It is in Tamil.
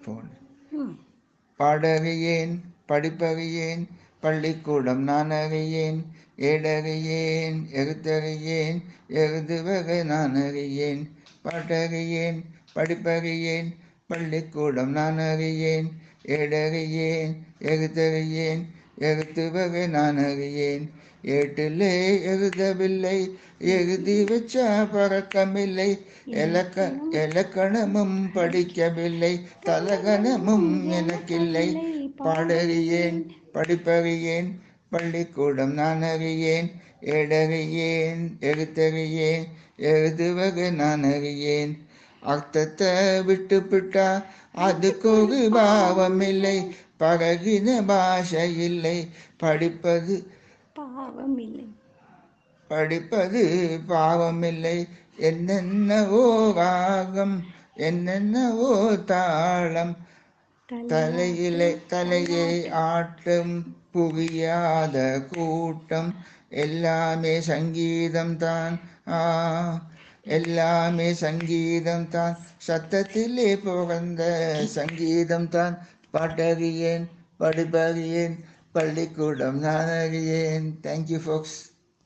போன் ம் பாடறியேன் படிப்பறியேன் பள்ளிக்கூடம் நான் அறியேன் ஏடறியேன் எழுத்தறியேன் எழுதுவகை நான் அறியேன் பாட்டறியேன் படிப்பறியேன் பள்ளிக்கூடம் நான் அறியேன் ஏடறியேன் எழுத்தறியேன் எழுத்துவகை நான் அறியேன் ஏட்டிலே எழுதவில்லை எழுதி வச்சா பறக்கமில்லை இலக்க இலக்கணமும் படிக்கவில்லை தலகணமும் எனக்கில்லை பாடறியேன் படிப்பறியேன் பள்ளிக்கூடம் நான் அறியேன் ஏடறியேன் எழுத்தறியேன் எழுதுவகை நான் அறியேன் அர்த்தத்தை விட்டுப்பிட்டா அதுக்கு ஒரு பாவம் இல்லை பழகின பாஷை இல்லை படிப்பது பாவம் இல்லை படிப்பது பாவமில்லை என்னென்னவோ ராகம் என்னென்னவோ தாளம் தலையிலே தலையை ஆட்டும் புரியாத கூட்டம் எல்லாமே சங்கீதம் தான் ஆ எல்லாமே சங்கீதம் தான் சத்தத்திலே பிறந்த சங்கீதம் தான் பாட்டறியேன் படிப்பறியேன் பள்ளிக்கூடம் நான் அறியேன் தேங்க்யூ ஃபோக்ஸ்